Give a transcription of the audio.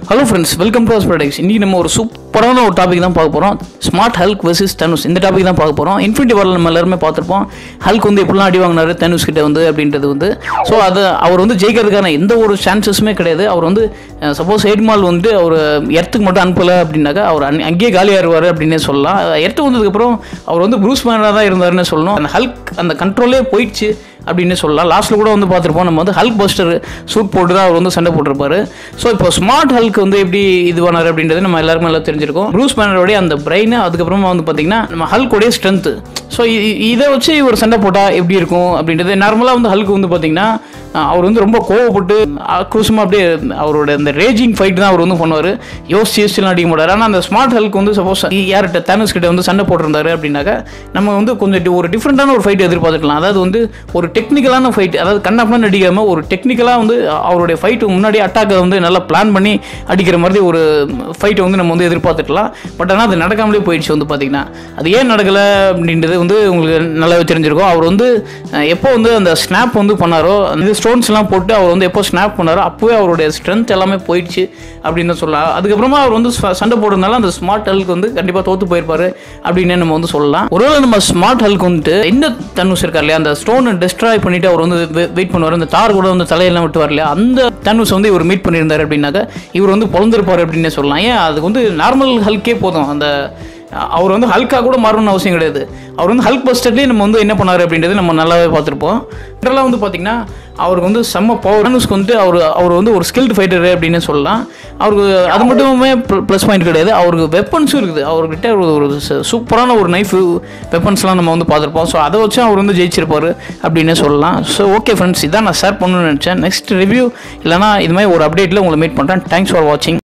hello friends welcome to Haas products இன்றைக்கி நம்ம ஒரு சூப்பரான ஒரு டாபிக் தான் பார்க்க போகிறோம் ஸ்மார்ட் ஹல்க் வெர்சஸ் தனுஷ் இந்த டாபிக் தான் பார்க்க போகிறோம் இன்ஃபினிட்டி வாரில் நம்ம எல்லாருமே பார்த்துருப்போம் ஹல்க் வந்து எப்படிலாம் அடி வாங்கினாரு தனுஷ் கிட்ட வந்து அப்படின்றது வந்து ஸோ அது அவர் வந்து ஜெயிக்கிறதுக்கான எந்த ஒரு சான்சஸுமே கிடையாது அவர் வந்து சப்போஸ் ஹெட்மால் வந்து அவர் எர்த்துக்கு மட்டும் அனுப்பலை அப்படின்னாக்கா அவர் அன் அங்கேயே காலியாகிடுவார் அப்படின்னே சொல்லலாம் எர்த்து வந்ததுக்கப்புறம் அவர் வந்து ப்ரூஸ் மேனாக தான் இருந்தாருன்னு சொல்லணும் அந்த ஹல்க் அந்த கண்ட்ரோலே போயிடுச்சு அப்படின்னு சொல்லலாம் லாஸ்ட்டில் கூட வந்து பார்த்துருப்போம் நம்ம வந்து ஹல்க் பஸ்டர் சூட் போட்டு தான் அவர் வந்து சண்டை போட்டிருப்பாரு ஸோ இப்போ ஸ்மார்ட் ஹல்க் வந்து எப்படி இது பண்ணார் அப்படின்றது நம்ம எல்லாருமே எல்லாம் தெரிஞ்சிருக்கோம் ப்ரூஸ் பேனரோடைய அந்த பிரெயின் அதுக்கப்புறமா வந்து பார்த்தீங்கன்னா நம்ம ஹல்கோடைய ஸ்ட்ரென்த்து ஸோ இதை வச்சு ஒரு சண்டை போட்டால் எப்படி இருக்கும் அப்படின்றது நார்மலாக வந்து ஹல்க் வந்து பார்த்தீங்கன்னா அஹ், அவர் வந்து ரொம்ப கோவப்பட்டு ஆக்ரோஷமாக அப்படியே அவரோட அந்த ரேஜிங் ஃபைட் தான் அவர் வந்து பண்ணுவார் யோசிச்சு யோசிச்சுலாம் அடிக்க மாட்டார் ஆனால் அந்த ஸ்மார்ட் ஹல்க் வந்து சப்போஸ் யார்கிட்ட தேனஸ் கிட்ட வந்து சண்டை போட்டிருந்தாரு அப்படின்னாக்கா நம்ம வந்து கொஞ்சம் டி- ஒரு டிஃப்ரெண்ட்டான ஒரு ஃபைட் எதிர்பார்த்துக்கலாம் அதாவது வந்து ஒரு டெக்னிக்கலான ஃபைட் அதாவது கண்ணப்பன்னு அடிக்காமல் ஒரு டெக்னிக்கலாக வந்து அவருடைய ஃபைட்டு முன்னாடி அட்டாக்கை வந்து நல்லா பிளான் பண்ணி அடிக்கிற மாதிரி ஒரு ஃபைட்டை வந்து நம்ம வந்து எதிர்பார்த்துக்கலாம் பட் ஆனால் அது நடக்காமலே போயிடுச்சு வந்து பார்த்தீங்கன்னா அது ஏன் நடக்கலை அப்படின்றது வந்து உங்களுக்கு நல்லாவே தெரிஞ்சிருக்கும் அவர் வந்து அஹ், எப்போ வந்து அந்த ஸ்னாப் வந்து பண்ணாரோ அந்த ஸ்டோன்ஸ்லாம் போட்டு அவர் வந்து எப்போ ஸ்னாப் பண்ணாரோ அப்போவே அவருடைய ஸ்ட்ரென்த் எல்லாமே போயிடுச்சு அப்படின்னு தான் சொல்லலாம் அதுக்கப்புறமா அவர் வந்து ச- சண்டை போடுறதுனால அந்த ஸ்மார்ட் ஹல்க் வந்து கண்டிப்பாக தோத்து போயிருப்பாரு அப்படின்னு நம்ம வந்து சொல்லலாம் ஒருவேளை நம்ம ஸ்மார்ட் ஹல்க் வந்துட்டு இந்த தனுஷ் இருக்கார் இல்லையா அந்த ஸ்டோனை டெஸ்ட்ராய் பண்ணிட்டு அவர் வந்து வெயிட் பண்ணுவார் அந்த தார் கூட வந்து தலையெல்லாம் விட்டு வரலையா அந்த தனுஷ் வந்து இவர் மீட் பண்ணியிருந்தாரு அப்படின்னாக்கா இவர் வந்து பொழந்திருப்பார் அப்படின்னே சொல்லலாம் ஏன் அதுக்கு வந்து நார்மல் ஹல்கே போதும் அந்த அவர் வந்து ஹல்கா கூட மாறணும்னு அவசியம் கிடையாது அவர் வந்து ஹல்க் பஸ்டர்லேயே நம்ம வந்து என்ன பண்ணார் அப்படின்றது நம்ம நல்லாவே பார்த்துருப்போம் இதெல்லாம் வந்து பார்த்தீங்கன்னா அவருக்கு வந்து செம்ம பவர் தனுஷ்க்கு வந்துட்டு அவர் அவர் வந்து ஒரு ஸ்கில்டு ஃபைட்டர் அப்படின்னு சொல்லலாம் அவருக்கு அது மட்டுமே ப்ளஸ் பாயிண்ட் கிடையாது அவருக்கு வெப்பன்ஸும் இருக்குது அவர்கிட்ட ஒரு ஒரு ச- சூப்பரான ஒரு நைஃப் வெப்பன்ஸ்லாம் நம்ம வந்து பார்த்துருப்போம் ஸோ அதை வச்சு அவர் வந்து ஜெயிச்சிருப்பாரு அப்படின்னே சொல்லலாம் ஸோ ஓகே ஃப்ரெண்ட்ஸ் இதான் நான் ஷேர் பண்ணணும்னு நினச்சேன் நெக்ஸ்ட் ரிவ்யூ இல்லைனா இது மாதிரி ஒரு அப்டேட்டில் உங்களை மீட் பண்ணுறேன் தேங்க்ஸ் ஃபார் வாட்சிங்